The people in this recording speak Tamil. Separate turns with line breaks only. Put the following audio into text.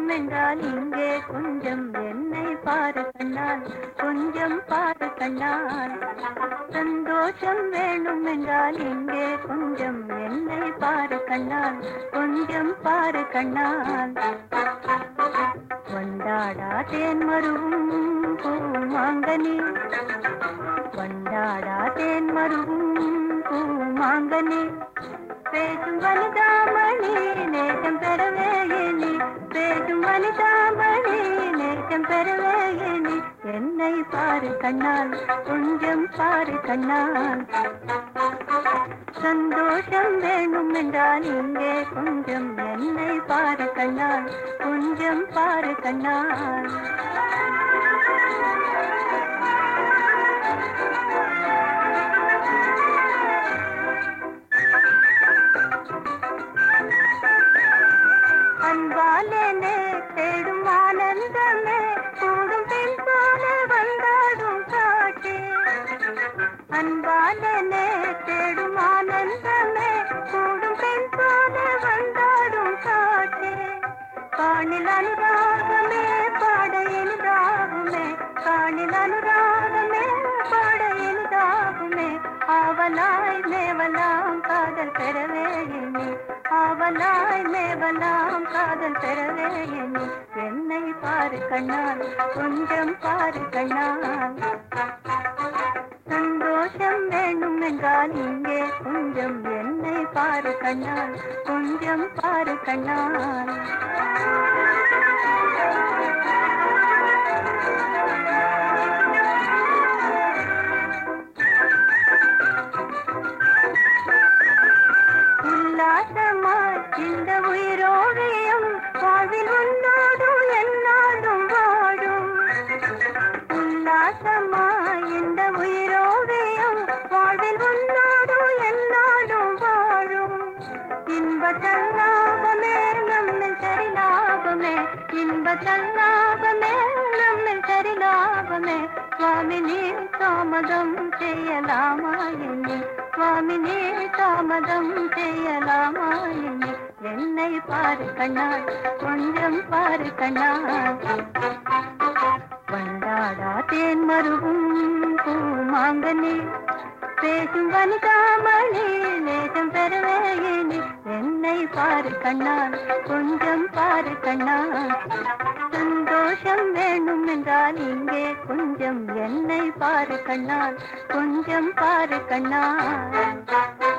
வேணும் என்றால் இங்கே கொஞ்சம் என்னை பாரு கண்ணால் கொஞ்சம் பாரு கண்ணால் சந்தோஷம் வேணும் என்றால் இங்கே கொஞ்சம் என்னை பாரு கண்ணால் கொஞ்சம் பாரு கண்ணால் வண்டாடா தேன் மருவும் பூமாங்கனி வண்டாடா தேன் மருவும் பூமாங்கனி பேசும் வனிதாமணி நேசம் பெறவே எண்ணி பேசும் வனிதாமணி நேசம் பெறவே எண்ணி என்னை பாரு கண்ணால் கொஞ்சம் பாரு கண்ணால் சந்தோஷம் வேணும் என்றால் இங்கே கொஞ்சம் என்னை பாரு கண்ணால் கொஞ்சம் பாரு கண்ணால் அன்பாலே தேடும் ஆனந்தமே கூடும் பெண் போல வந்தாடும் காட்டே அன்பாலே தேடும் ஆனந்தமே கூடும் பெண் போல வந்தாடும் காட்டே காணில் அனுராகமே பாட எளிதாகுமே காணில் அனுராகமே பாட எளிதாகுமே ஆவலாய் மேவலாம் காதல் பெறவே எண்ணி ஆவலாய் மேவலாம் காதல் பெறவே எண்ணி என்னை பாரு கண்ணால் கொஞ்சம் பாரு கண்ணால் சந்தோஷம் வேணும் என்றால் இங்கே கொஞ்சம் என்னை பாரு கண்ணால் கொஞ்சம் பாரு கண்ணால் உல்லாசமாய் இந்த உயிரோவியம் வாழ்வில் உன்னோடு என்னாலும் வாழும் உல்லாசமாய் இந்த உயிரோவியம் வாழ்வில் உன்னோடு என்னாலும் வாழும் இன்ப தல்லாபமே நம்மில் சரி லாபமே இன்ப தல்லாபமே நம்மில் சரி லாபமே சுவாமி நீ தாமதம் செய்யலாமா என்னை சுவாமி நீ தாமதம் செய்யலாமா என்னை என்னை பாரு கண்ணால் கொஞ்சம் பாரு கண்ணால் வண்டாடா தேன் மருவும் பூமாங்கனி பேசும் வனிதாமணி நேசம் பெறவே இனி என்னை பாரு கண்ணால் கொஞ்சம் பாரு கண்ணால் சந்தோஷம் வேணும் என்றால் இங்கே கொஞ்சம் என்னை பாரு கண்ணால் கொஞ்சம் பாரு கண்ணால்